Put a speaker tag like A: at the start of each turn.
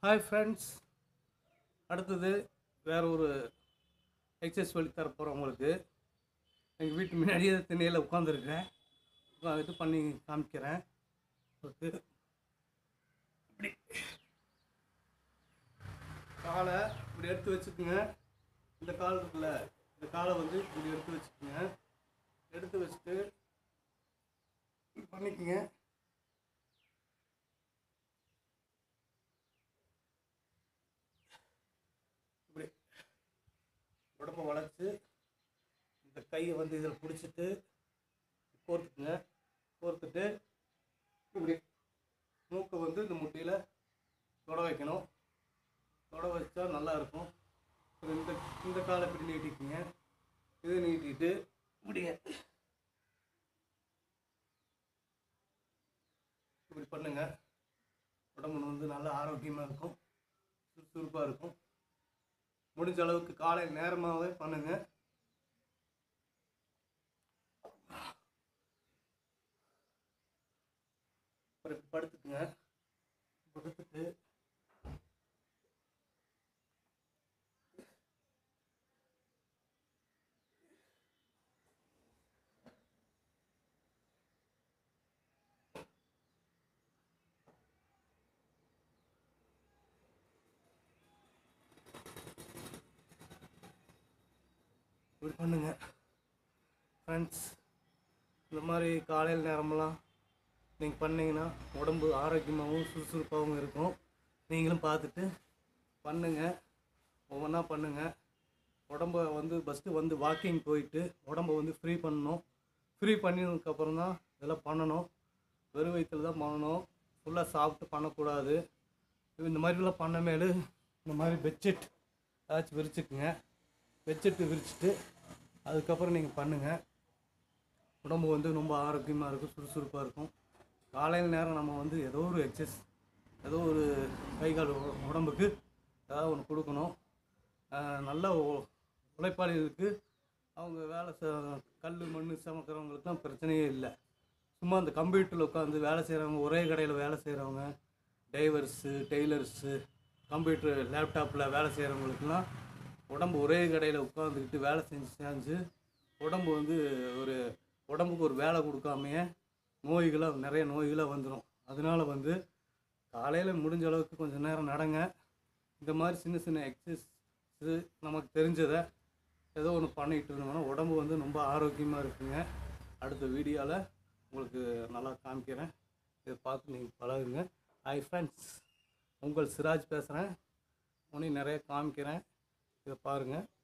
A: hi friends அடுத்தது வேற ஒரு எக்ஸசைஸ் சொல்லி தர போகிறேன் உங்களுக்கு எங்கள் வீட்டு முன்னாடியே திண்ணையில் உட்காந்துருக்கேன் இது பண்ணி காமிக்கிறேன் உங்களுக்கு இப்படி காலை இப்படி எடுத்து வச்சுக்கோங்க இந்த கால் இருக்குல்ல இந்த காலை வந்து இப்படி எடுத்து வச்சுக்கோங்க எடுத்து வச்சுட்டு இப்படி பண்ணிக்கோங்க இப்படி உடம்ப வளைச்சு இந்த கையை வந்து இதில் பிடிச்சிட்டு கோர்த்துக்குங்க கோர்த்துட்டு இப்படி மூக்கை வந்து இந்த முட்டியில் தொட வைக்கணும் தொட வச்சா நல்லா இருக்கும் அப்புறம் இந்த இந்த காலை இப்படி நீட்டிக்குங்க இதை நீட்டிட்டு இப்படிங்க இப்படி பண்ணுங்க உடம்பு வந்து நல்லா ஆரோக்கியமாக இருக்கும் சுறுசுறுப்பாக இருக்கும் முடிஞ்ச அளவுக்கு காலை நேரமாகவே பண்ணுங்க அப்புறம் இப்படி படுத்துக்குங்க படுத்துட்டு இப்படி பண்ணுங்க ஃப்ரெண்ட்ஸ் இந்த மாதிரி காலையில் நேரமெல்லாம் நீங்கள் பண்ணீங்கன்னா உடம்பு ஆரோக்கியமாகவும் சுறுசுறுப்பாகவும் இருக்கும் நீங்களும் பார்த்துட்டு பண்ணுங்க ஒவ்வொன்றா பண்ணுங்க உடம்ப வந்து ஃபஸ்ட்டு வந்து வாக்கிங் போயிட்டு உடம்ப வந்து ஃப்ரீ பண்ணணும் ஃப்ரீ பண்ணினதுக்கப்புறம் தான் இதெல்லாம் பண்ணணும் வெறும் வயிற்றில் தான் பண்ணணும் ஃபுல்லாக சாப்பிட்டு பண்ணக்கூடாது இந்த மாதிரிலாம் பண்ண மேலு இந்த மாதிரி பெட்ஷீட் ஏதாச்சும் விரிச்சுக்குங்க பெட்ஷீட்டு விரிச்சிட்டு அதுக்கப்புறம் நீங்கள் பண்ணுங்கள் உடம்பு வந்து ரொம்ப ஆரோக்கியமாக இருக்கும் சுறுசுறுப்பாக இருக்கும் காலையில் நேரம் நம்ம வந்து ஏதோ ஒரு எக்ஸஸ் ஏதோ ஒரு கை கால் உ- உடம்புக்கு ஏதாவது ஒன்று கொடுக்கணும் ஆஹ் நல்ல உ- உழைப்பாளிகளுக்கு அவங்க வேலை செ கல் மண் சமைக்கிறவங்களுக்குலாம் பிரச்சனையே இல்லை சும்மா அந்த கம்ப்யூட்டரில் உட்காந்து வேலை செய்கிறவங்க ஒரே கடையில் வேலை செய்கிறவங்க டைவர்ஸு டெய்லர்ஸு கம்ப்யூட்டர் லேப்டாப்பில் வேலை செய்கிறவங்களுக்குலாம் உடம்பு ஒரே கடையில் உட்காந்துக்கிட்டு வேலை செஞ்சு செஞ்சு உடம்பு வந்து ஒரு உடம்புக்கு ஒரு வேலை கொடுக்காமையே நோய்களாக நிறைய நோய்களாக வந்துடும் அதனால வந்து காலையில் முடிஞ்ச அளவுக்கு கொஞ்சம் நேரம் நடங்க இந்த மாதிரி சின்ன சின்ன எக்ஸசைஸ் நமக்கு தெரிஞ்சதை ஏதோ ஒன்று பண்ணிகிட்டு இருந்தோம்னா உடம்பு வந்து ரொம்ப ஆரோக்கியமாக இருக்குங்க அடுத்த வீடியோவில் உங்களுக்கு நல்லா காமிக்கிறேன் இதை பார்த்து நீங்கள் பழகுங்க ஹாய் ஃப்ரெண்ட்ஸ் உங்கள் சிராஜ் பேசுகிறேன் உனி நிறைய காமிக்கிறேன் இதை பாருங்கள்